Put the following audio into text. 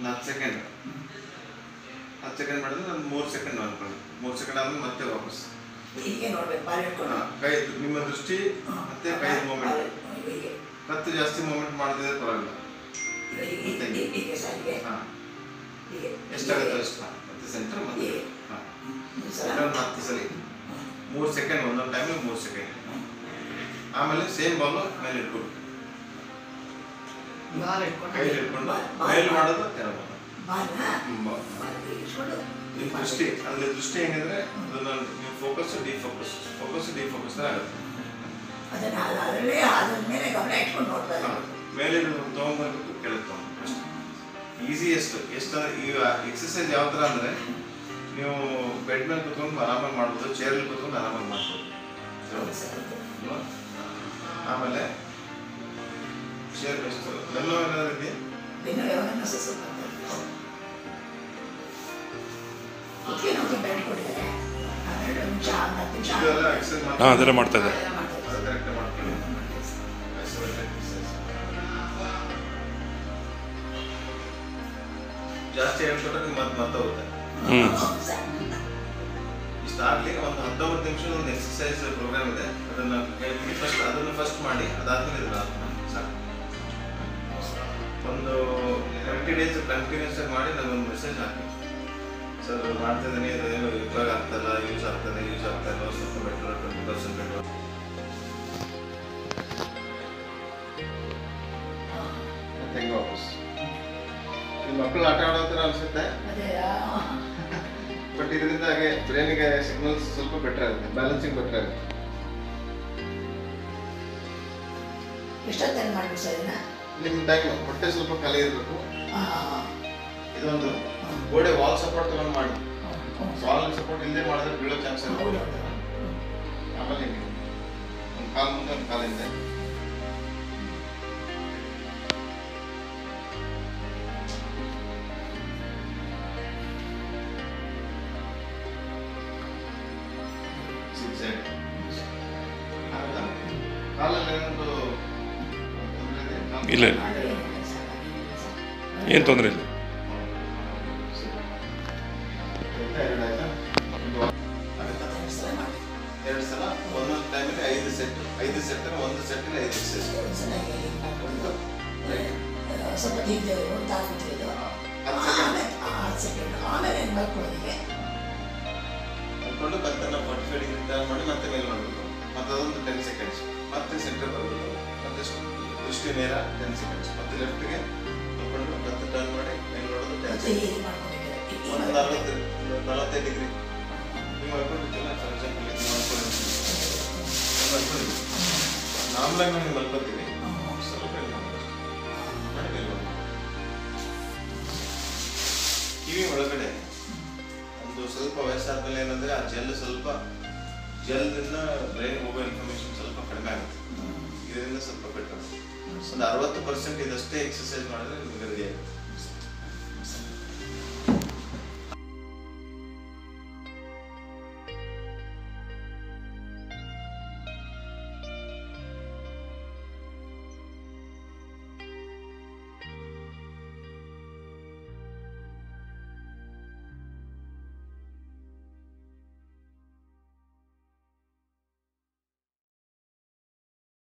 ಒಂದು ಹತ್ತು ಸೆಕೆಂಡ್ ಹತ್ತು ಸೆಕೆಂಡ್ ಮಾಡಿದ್ರೆ ಒಂದು ಮೂರು ಸೆಕೆಂಡ್ ಅನ್ಕೊಳ್ಳಿ ಮೂರು ಸೆಕೆಂಡ್ ಆದ್ಮೇಲೆ ಮತ್ತೆ ವಾಪಸ್ ಹೀಗೆ ನೋಡ್ಬೇಕು ಬಾರಿ ಹಿಡ್ಕೊಂಡು ಹಾ, ಕೈ ನಿಮ್ಮ ದೃಷ್ಟಿ ಮತ್ತೆ ಕೈ ಮೂಮೆಂಟ್ ಹೀಗೆ ಕತ್ತು ಜಾಸ್ತಿ ಮೂಮೆಂಟ್ ಮಾಡದಿದ್ರೆ ಪರವಾಗಿಲ್ಲ ಹೀಗೆ ಹೀಗೆ ಹೀಗೆ ಸರ್ ಹೀಗೆ ಹಾ ಹೀಗೆ ಎಷ್ಟಾಗುತ್ತೆ ಅಷ್ಟು ಮತ್ತೆ ಸೆಂಟರ್ ಮತ್ತೆ ಹಾ ಒಂದು ಸಲ ಇನ್ನೊಂದು ಹತ್ತು ಸಲ ಮೂರು ಸೆಕೆಂಡ್ ಒಂದೊಂದು ಟೈಮಿಗೆ ಮೂರು ಸೆಕೆಂಡ್ ಆಮೇಲೆ ಸೇಮ್ ಬಾಲು ಮೇಲೆ ಇಟ್ಕೊಂಡು ಬಾಲ್ ಹಿಡ್ಕೊಂಡು ಕೈಲಿ ಇಟ್ಕೊಂಡು ಬಾಲ್- ಬಾಲ್- ಮೇಲೆ ಮಾಡೋದು ಕೆಳಗೆ ಮಾಡೋದು ಬಾಲ್ನ ಹ್ಮ್, ಬಾ- ಬಾಲ್ ಇಟ್ಕೊಂಡು ನಿಮ್ಮ ದೃಷ್ಟಿ ಅಂದ್ರೆ ದೃಷ್ಟಿ ಹೆಂಗಂದ್ರೆ ಅದನ್ನ ನೀವು ಫೋಕಸ್ ಡಿಫೋಕಸ್ ಫೋಕಸ್ ಡಿಫೋಕಸ್ ಆಗುತ್ತೆ ಅದನ್ನ ಅದ್- ಅದರಲ್ಲೇ ಅದ್ರ ಮೇಲೆ ಗಮನ ಇಟ್ಕೊಂಡು ನೋಡ್ತಾರೆ ಹಾ. ಮೇಲೆ ತೊಗೊಂಡ್ಬರ್ಬೇಕು ಕೆಳಗೆ ತೊಗೊಂಡ್ಬೇಕು ಅಷ್ಟೇ ಈಸಿಯೆಸ್ಟ್ ಎಷ್ಟು ಈಗ ಎಕ್ಸಸೈಸ್ ಯಾವ ಥರ ಅಂದರೆ ನೀವು ಬೆಡ್ ಮೇಲೆ ಕುತ್ಕೊಂಡು ಆರಾಮಾಗಿ ಮಾಡ್ಬೋದು ಚೇರಲ್ಲಿ ಕುತ್ಕೊಂಡು ಆರಾಮಾಗಿ ಮಾಡ್ಬೋದು ಹೌದು ಸರ್ ಹೌದು. ಅಲ್ವಾ? ಆಮೇಲೆ ಚೇರ್ ಬೆಸ್ಟ್ ಬೆನ್ನು ಏನಾದ್ರು ಇದೆಯಾ ದಿನ ಯಾವಾಗನ್ನ ಸ್ವಲ್ಪ ಕುತ್ತಿಗೆ ನೋವು ಬೆಡ್ ಕೊಟ್ಟಿದ್ದಾರೆ ಹನ್ನೆರಡು ನಿಮಿಷ ಒಂದು ಹತ್ತು ನಿಮಿಷ ಇದೆಲ್ಲ ಎಕ್ಸಸೈಸ್ ಹಾಂ ಅದೆಲ್ಲ ಮಾಡ್ತಾ ಇದ್ದಾರೆ ಅದೆಲ್ಲ ಮಾಡ್ತಾರೆ ಅದು ಕರೆಕ್ಟ್ ಮಾಡ್ಕೊಳ್ಳಿ ಜಾಸ್ತಿ ಹೇಳ್ಕೊಟ್ರೆ ನಿಮ್ಗೆ ಮತ್ತೆ ಮತ್ತೆ ಹೋಗುತ್ತೆ ಹ್ಞೂ ಹೌದು ಸರ್. ಇಷ್ಟಾಗ್ಲಿ ಒಂದು ಹತ್ತೊಂಬತ್ತು ನಿಮಿಷದ ಒಂದು ಎಕ್ಸಸೈಸ್ ಪ್ರೋಗ್ರಾಮ್ ಇದೆ ಅದನ್ನ ಹೇಳ್ತೀನಿ ಫಸ್ಟ್ ಅದನ್ನು ಫಸ್ಟ್ ಮಾಡಿ ಅದಾದ್ಮೇಲೆ ಇದನ್ನ ಮಾಡಿ ಸಾಕು ಒಂದು ಟ್ವೆಂಟಿ ಡೇಸ್ ಕಂಟಿನ್ಯೂಸ್ ಆಗಿ ಮಾಡಿ ನನಗೊಂದು ಮೆಸೇಜ್ ಹಾಕಿ ಸರ್ ಮಾಡ್ತಿದ್ದೀನಿ ಇದೇನು ಉಪಯೋಗ ಆಗ್ತಲ್ಲ ಯೂಸ್ ಆಗ್ತದೆ ಯೂಸ್ ಆಗ್ತಾ ಇಲ್ಲ ಸ್ವಲ್ಪ ಬೆಟರ್ ಟ್ವೆಂಟಿ ಪರ್ಸೆಂಟ್ ಬೆಟರ್ ಮತ್ತೆ ಹೆಂಗೆ ವಾಪಸ್ ನಿಮ್ಮ ಮಕ್ಕಳು ಆಟ ಆಡೋ ಥರ ಅನ್ಸುತ್ತೆ ಅದೇ ಆ, ಬಟ್ ಇದರಿಂದ ಹಾಗೆ ಬ್ರೈನಿಗೆ ಸಿಗ್ನಲ್ಸ್ ಸ್ವಲ್ಪ ಬೆಟರ್ ಆಗುತ್ತೆ ಬ್ಯಾಲೆನ್ಸಿಂಗ್ ಬೆಟರ್ ಆಗುತ್ತೆ ಎಷ್ಟೊತ್ತಲ್ಲಿ ಮಾಡ್ಬೇಕು ಸರ್ ಇದನ್ನ ನಿಮ್ಮ ಟೈಮ್ ಹೊಟ್ಟೆ ಸ್ವಲ್ಪ ಖಾಲಿ ಇರಬೇಕು ಆ, ಇದೊಂದು ಹ್ಮ್. ಗೋಡೆ ವಾಲ್ ಸಪೋರ್ಟ್ ತಗೊಂಡು ಮಾಡಿ ಹ್ಮ್, ಹ್ಮ್. ವಾಲ್ ಸಪೋರ್ಟ್ ಇಲ್ಲದೆ ಮಾಡಿದ್ರೆ ಬೀಳೋ ಚಾನ್ಸ್ ಹೌದು, ಇರುತ್ತೆ ಹೌದು. ಹ್ಮ್. ಆಮೇಲೆ ಹಿಂಗೆ ಒಂದು ಕಾಲು ಮುಂದೆ ಒಂದು ಕಾಲು ಹಿಂದೆ Zigzag. ಆಯ್ತಾ? ಕಾಲಲ್ಲಿ ಏನಾದ್ರು ತೊಂದ್ರೆ ಇದೆಯಾ? ಕಾಲು- ಇಲ್ಲ ಇಲ್ಲ ಅದು ಏನಿಲ್ಲ ಸರ್, ಅದೇನಿಲ್ಲ ಸರ್. ಏನು ತೊಂದರೆ ಇಲ್ಲ ಎರಡು ಆಯ್ತಾ? ಒಂದು ವಾರ. ಆಗುತ್ತಾ? ಎರಡು ಸಲ ಮಾಡಿ. ಎರಡು ಸಲ ಒಂದೊಂದು ಟೈಮಲ್ಲಿ ಐದು ಸೆಟ್ ಐದು ಸೆಟ್ ಒಂದು ಸೆಟ್ಟಲ್ಲಿ ಐದು ಎಕ್ಸಸೈಸ್ ಒಂದು ಸಲ ಹೀಗೆ ಮಾಡ್ಕೊಂಡು, ಆ, ಸ್ವಲ್ಪ ಹೀಗೆ ಒಂದು ತಾಸು ಕೂತ್ಕೊಂಡು, ಹತ್ತು ಸೆಕೆಂಡ್ ಆಮೇಲೆ ಆ, ಹತ್ತು ಸೆಕೆಂಡ್ ಆಮೇಲೆ ಏನು ಮಲ್ಕೊಳ್ಳೋದಿಗೆ ಅಂದ್ಕೊಂಡು ಕತ್ತನ್ನ ಫಾರ್ಟಿ ಫೈವ್ ಡಿಗ್ರಿ ಟರ್ನ್ ಮಾಡಿ ಮತ್ತೆ ಮೇಲೆ ಮಾಡಬೇಕು ಮತ್ತೆ ಅದೊಂದು ಟೆನ್ ಸೆಕೆಂಡ್ಸ್ ಮತ್ತೆ ಸೆಂಟರ್ ಬರಬೇಕು ಮತ್ತೆ ದೃಷ್ಟಿ ನೇರ ಟೆನ್ ಸೆಕೆಂಡ್ಸ್ ಮತ್ತೆ ಲೆಫ್ಟ್ಗೆ ತಗೊಂಡು ಮತ್ತೆ ಟರ್ನ್ ಮಾಡಿ ಮೇಲೆ ನೋಡೋದು ಟೆನ್ ಮತ್ತೆ ಸೆಕೆಂಡ್ಸ್ ಹೀಗೆ ಮಾಡ್ಕೊಂಡಿದ್ದಾರೆ ಈ- ಈ ಒಂದು ಮಲ್ಕೊಳ್ಳೋದು. ನಲವತ್ತು ನಲವತ್ತೈದು ಡಿಗ್ರಿ ನೀವು ಮಾಡ್ಕೊಂಡಿರ್ತಿಲ್ಲ ಫಾರ್ ಎಕ್ಸಾಂಪಲ್ ನೀವು ಮಾಡ್ಕೊಂಡಿರ್ತೀವಿ ಮಾಡ್ಕೊಂಡಿದ್ದೀವಿ ನಾರ್ಮಲಾಗಿ ನಾವು ಮಲ್ಕೋತೀವಿ ಸ್ವಲ್ಪ ಇಲ್ಲಿ ಮಾಡ್ಬೇಕು. ಮಾಡಿ ಮೇಲೆ ಮಾಡ್ಬೇಕು. ಕಿವಿ ಒಳಗಡೆ ಒಂದು ಸ್ವಲ್ಪ ವಯಸ್ಸಾದ್ಮೇಲೆ ಏನಂದ್ರೆ ಆ ಜೆಲ್ ಸ್ವಲ್ಪ ಜೆಲ್ದಿಂದ ಬ್ರೈನ್ ಹೋಗೋ ಇನ್ಫಾರ್ಮೇಶನ್ ಸ್ವಲ್ಪ ಕಡಿಮೆ ಆಗುತ್ತೆ ಇದರಿಂದ ಸ್ವಲ್ಪ ಬೆಟರ್ ಒಂದು ಅರವತ್ತು ಪರ್ಸೆಂಟ್ ಇದಷ್ಟೇ ಎಕ್ಸಸೈಸ್ ಮಾಡಿದ್ರೆ ನಿಮಗೆ ರೆಡಿ ಆಗುತ್ತೆ